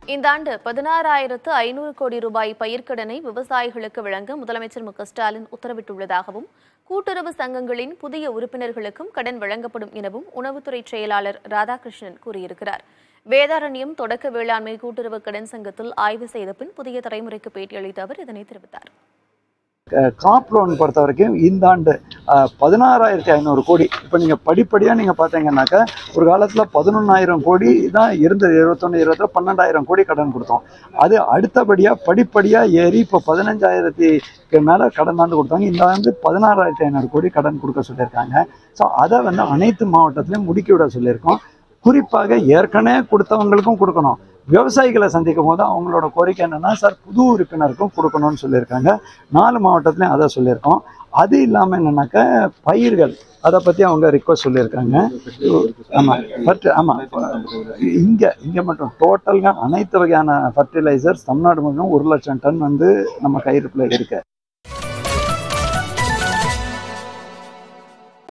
இந்த ஆண்டு பதினாறாயிரத்து ஐநூறு கோடி ரூபாய் பயிர்க்கடனை விவசாயிகளுக்கு வழங்க முதலமைச்சர் மு க ஸ்டாலின் உத்தரவிட்டுள்ளதாகவும் கூட்டுறவு சங்கங்களின் புதிய உறுப்பினர்களுக்கும் கடன் வழங்கப்படும் எனவும் உணவுத்துறை செயலாளர் ராதாகிருஷ்ணன் கூறியிருக்கிறார் வேதாரண்யம் தொடக்க வேளாண்மை கூட்டுறவு கடன் சங்கத்தில் ஆய்வு செய்த பின் புதிய தலைமுறைக்கு பேட்டியளித்த அவர் இதனை தெரிவித்தார் காப் லோன் பொறுத்த வரைக்கும் இந்த ஆண்டு பதினாறாயிரத்தி ஐநூறு கோடி இப்போ நீங்கள் படிப்படியாக நீங்கள் பார்த்தீங்கன்னாக்கா ஒரு காலத்தில் பதினொன்றாயிரம் கோடி தான் இருந்தது இருபத்தொன்று இருபத்தி பன்னெண்டாயிரம் கோடி கடன் கொடுத்தோம் அது அடுத்தபடியாக படிப்படியாக ஏறி இப்போ பதினஞ்சாயிரத்திக்கு மேலே கடன் ஆண்டு கொடுத்தாங்க இந்த ஆண்டு பதினாறாயிரத்தி ஐநூறு கோடி கடன் கொடுக்க சொல்லியிருக்காங்க ஸோ அதை வந்து அனைத்து மாவட்டத்திலையும் முடுக்கி விட சொல்லியிருக்கோம் குறிப்பாக ஏற்கனவே கொடுத்தவங்களுக்கும் கொடுக்கணும் விவசாயிகளை சந்திக்கும் போது அவங்களோட கோரிக்கை என்னன்னா சார் புது உறுப்பினருக்கும் கொடுக்கணும்னு சொல்லியிருக்காங்க நாலு மாவட்டத்துலையும் அதை சொல்லியிருக்கோம் அது இல்லாமல் என்னன்னாக்கா பயிர்கள் அதை பற்றி அவங்க ரிக்வஸ்ட் சொல்லியிருக்காங்க ஆமாம் பட் ஆமாம் இங்கே இங்கே மட்டும் டோட்டலாக அனைத்து வகையான ஃபர்டிலைசர்ஸ் தமிழ்நாடு முழுவதும் ஒரு லட்சம் டன் வந்து நம்ம கையிருப்பில் இருக்கு